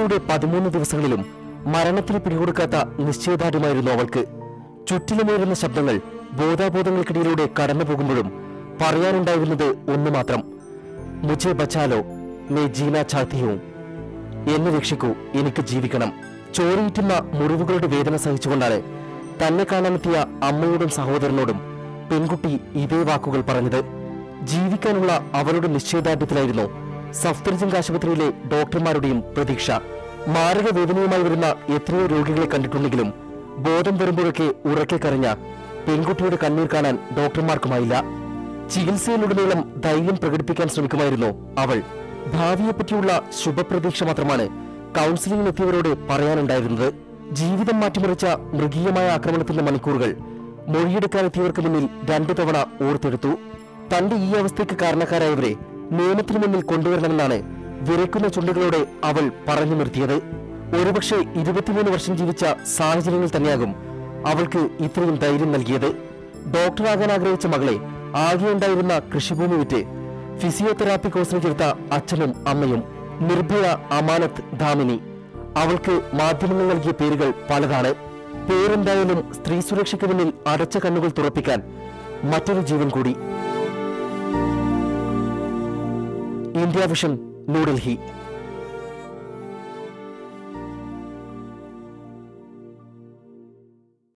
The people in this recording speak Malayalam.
ചികിത്സയുടെ പതിമൂന്ന് ദിവസങ്ങളിലും മരണത്തിന് പിടികൊടുക്കാത്ത നിശ്ചയദാർഢ്യമായിരുന്നു അവൾക്ക് ചുറ്റിലുമേറുന്ന ശബ്ദങ്ങൾ ബോധാബോധങ്ങൾക്കിടയിലൂടെ കടന്നു പോകുമ്പോഴും പറയാനുണ്ടായിരുന്നത് ഒന്നു മാത്രം മുझे ബച്ചാലോ മേ ജീന ചാഹത്തി ഹൂം എന്നെ രക്ഷിക്കൂ എനിക്ക് ജീവിക്കണം ചോരയിറ്റുന്ന മുറിവുകളുടെ വേദന സഹിച്ചുകൊണ്ടാണ് തന്നെ കാണാനെത്തിയ അമ്മയോടും സഹോദരനോടും പെൺകുട്ടി ഇതേ വാക്കുകൾ പറഞ്ഞത് ജീവിക്കാനുള്ള അവളുടെ നിശ്ചയദാർഢ്യത്തിലായിരുന്നു സഫ്തർജംഗ് ആശുപത്രിയിലെ ഡോക്ടർമാരുടെയും പ്രതീക്ഷ മാരക വേദനയുമായി വരുന്ന എത്രയോ രോഗികളെ കണ്ടിട്ടുണ്ടെങ്കിലും ബോധം വരുമ്പോഴൊക്കെ ഉറക്കെ കരഞ്ഞ പെൺകുട്ടിയുടെ കണ്ണീർ കാണാൻ ഡോക്ടർമാർക്കുമായില്ല ചികിത്സയിലുടനീളം ധൈര്യം പ്രകടിപ്പിക്കാൻ ശ്രമിക്കുമായിരുന്നു അവൾ ഭാവിയെപ്പറ്റിയുള്ള ശുഭപ്രതീക്ഷ മാത്രമാണ് കൗൺസിലിംഗിലെത്തിയവരോട് പറയാനുണ്ടായിരുന്നത് ജീവിതം മാറ്റിമറിച്ച മൃഗീയമായ ആക്രമണത്തിന്റെ മണിക്കൂറുകൾ മൊഴിയെടുക്കാനെത്തിയവർക്ക് മുന്നിൽ രണ്ടു തവണ ഓർത്തെടുത്തു തന്റെ ഈ അവസ്ഥയ്ക്ക് കാരണക്കാരായവരെ നിയമത്തിനു മുന്നിൽ കൊണ്ടുവരണമെന്നാണ് വിറയ്ക്കുന്ന ചുണ്ടുകളോടെ അവൾ പറഞ്ഞു നിർത്തിയത് ഒരുപക്ഷെ ഇരുപത്തിമൂന്ന് വർഷം ജീവിച്ച സാഹചര്യങ്ങൾ തന്നെയാകും അവൾക്ക് ഇത്രയും ധൈര്യം നൽകിയത് ഡോക്ടറാകാൻ ആഗ്രഹിച്ച മകളെ ആകെയുണ്ടായിരുന്ന കൃഷിഭൂമി വിറ്റ് ഫിസിയോതെറാപ്പി കോഴ്സിന് ചേർത്ത അച്ഛനും അമ്മയും നിർഭയ അമാനത്ത് ധാമിനി അവൾക്ക് മാധ്യമങ്ങൾ നൽകിയ പേരുകൾ പലതാണ് പേരെന്തായാലും സ്ത്രീ സുരക്ഷയ്ക്ക് മുന്നിൽ അടച്ച കണ്ണുകൾ തുറപ്പിക്കാൻ മറ്റൊരു ജീവൻ കൂടി ഇന്ത്യ വിഷൻ ന്യൂഡൽഹി